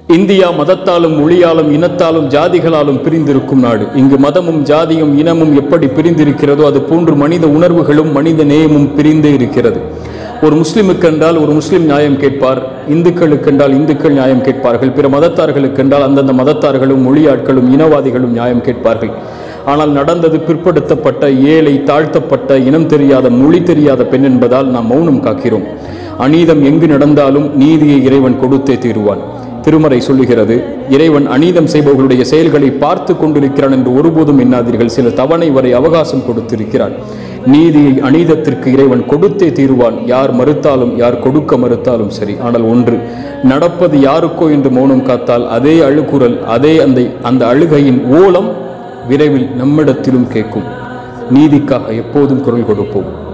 India மதத்தாலும் மொழியாலும் இனத்தாலும் ஜாதிகளாலும் பிரிந்திருக்கும் நாடு இங்கு மதமும் ஜாதியும் இனமும் எப்படி பிரிந்திருக்கிறதோ அது போன்று மனித உணர்வுகளும் மனித நேயமும் பிரிந்தே இருக்கிறது ஒரு முஸ்லிமுக்கு என்றால் ஒரு முஸ்லிம் நியாயம் கேட்பார் இந்துக்களுக்கு என்றால் இந்துக்கள் நியாயம் கேட்பார்கள் பிற மதத்தார்களுக்கு என்றால் அந்தந்த மதத்தார்களும் மொழியாட்களும் இனவாதிகளும் நியாயம் கேட்பார்கள் ஆனால் நடந்தது பிற்படுத்தப்பட்ட ஏழை தாழ்த்தப்பட்ட இனம் தெரியாத மொழி தெரியாத பெண் என்பதால் நாம் மௌனம் காக்கிறோம் அநீதம் எங்கு நடந்தாலும் நீதியை இறைவன் கொடுத்தே தீருவான் திருமறை சொல்லுகிறது இறைவன் அநீதம் செய்பவர்களுடைய செயல்களை பார்த்து கொண்டிருக்கிறான் என்று ஒருபோதும் எண்ணாதீர்கள் சில தவணை வரை அவகாசம் கொடுத்திருக்கிறான் நீதியை அநீதத்திற்கு இறைவன் கொடுத்தே தீருவான் யார் மறுத்தாலும் யார் கொடுக்க மறுத்தாலும் சரி ஆனால் ஒன்று நடப்பது யாருக்கோ என்று மௌனம் காத்தால் அதே அழுகுரல் அதே அந்த அந்த அழுகையின் ஓலம் விரைவில் நம்மிடத்திலும் கேட்கும் நீதிக்காக எப்போதும் குரல் கொடுப்போம்